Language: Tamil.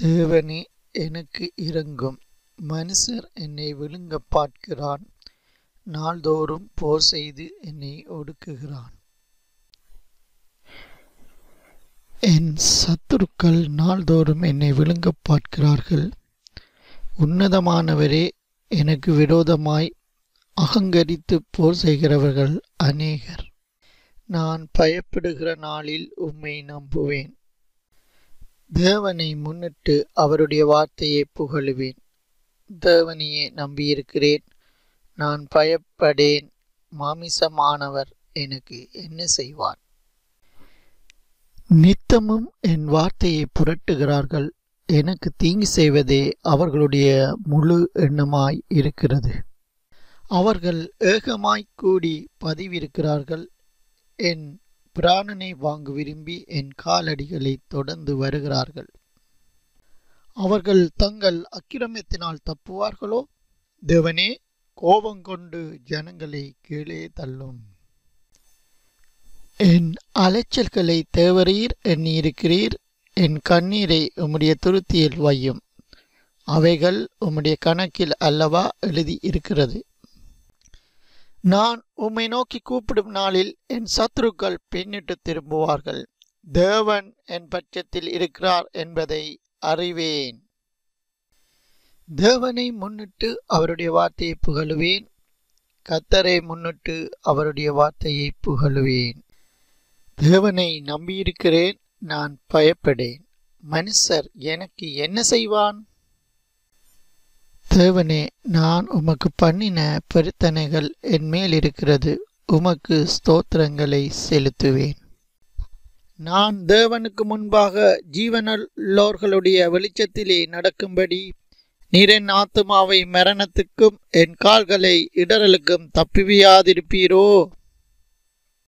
தேவனே எனக்கு இரங்கும் மனுஷர் என்னை விழுங்கப் பார்க்கிறான் நாள்தோறும் போர் செய்து என்னை ஒடுக்குகிறான் என் சத்துருக்கள் நாள்தோறும் என்னை விழுங்கப் பார்க்கிறார்கள் உன்னதமானவரே எனக்கு விரோதமாய் அகங்கரித்து போர் செய்கிறவர்கள் அநேகர் நான் பயப்படுகிற நாளில் உம்மை நம்புவேன் தேவனை முன்னிட்டு அவருடைய வார்த்தையை புகழுவேன் தேவனையே நம்பியிருக்கிறேன் நான் பயப்படேன் மாமிசமானவர் எனக்கு என்ன செய்வார் நித்தமும் என் வார்த்தையை புரட்டுகிறார்கள் எனக்கு தீங்கு செய்வதே அவர்களுடைய முழு எண்ணமாய் இருக்கிறது அவர்கள் ஏகமாய் கூடி பதிவிருக்கிறார்கள் என் பிராணனை வாங்க விரும்பி என் காலடிகளை தொடர்ந்து வருகிறார்கள் அவர்கள் தங்கள் அக்கிரமத்தினால் தப்புவார்களோ தேவனே கோபம் கொண்டு ஜனங்களை கீழே தள்ளும் என் அலைச்சல்களை தேவரீர் எண்ணியிருக்கிறீர் என் கண்ணீரை உம்முடைய துருத்தியில் வையும் அவைகள் உம்முடைய கணக்கில் அல்லவா எழுதி இருக்கிறது நான் உம்மை நோக்கி கூப்பிடும் நாளில் என் சத்துருக்கள் பின்னிட்டு திரும்புவார்கள் தேவன் என் பட்சத்தில் இருக்கிறார் என்பதை அறிவேன் தேவனை முன்னிட்டு அவருடைய வார்த்தையை புகழுவேன் கத்தரை முன்னிட்டு அவருடைய வார்த்தையை புகழுவேன் தேவனை நம்பியிருக்கிறேன் நான் பயப்படேன் மனுஷர் எனக்கு என்ன செய்வான் தேவனே நான் உமக்கு பண்ணின பெருத்தனைகள் என் மேல் இருக்கிறது உமக்கு ஸ்தோத்திரங்களை செலுத்துவேன் நான் தேவனுக்கு முன்பாக ஜீவனுள்ளோர்களுடைய வெளிச்சத்திலே நடக்கும்படி நீர் என் ஆத்துமாவை மரணத்துக்கும் என் கால்களை இடரலுக்கும் தப்பிவியாதிருப்பீரோ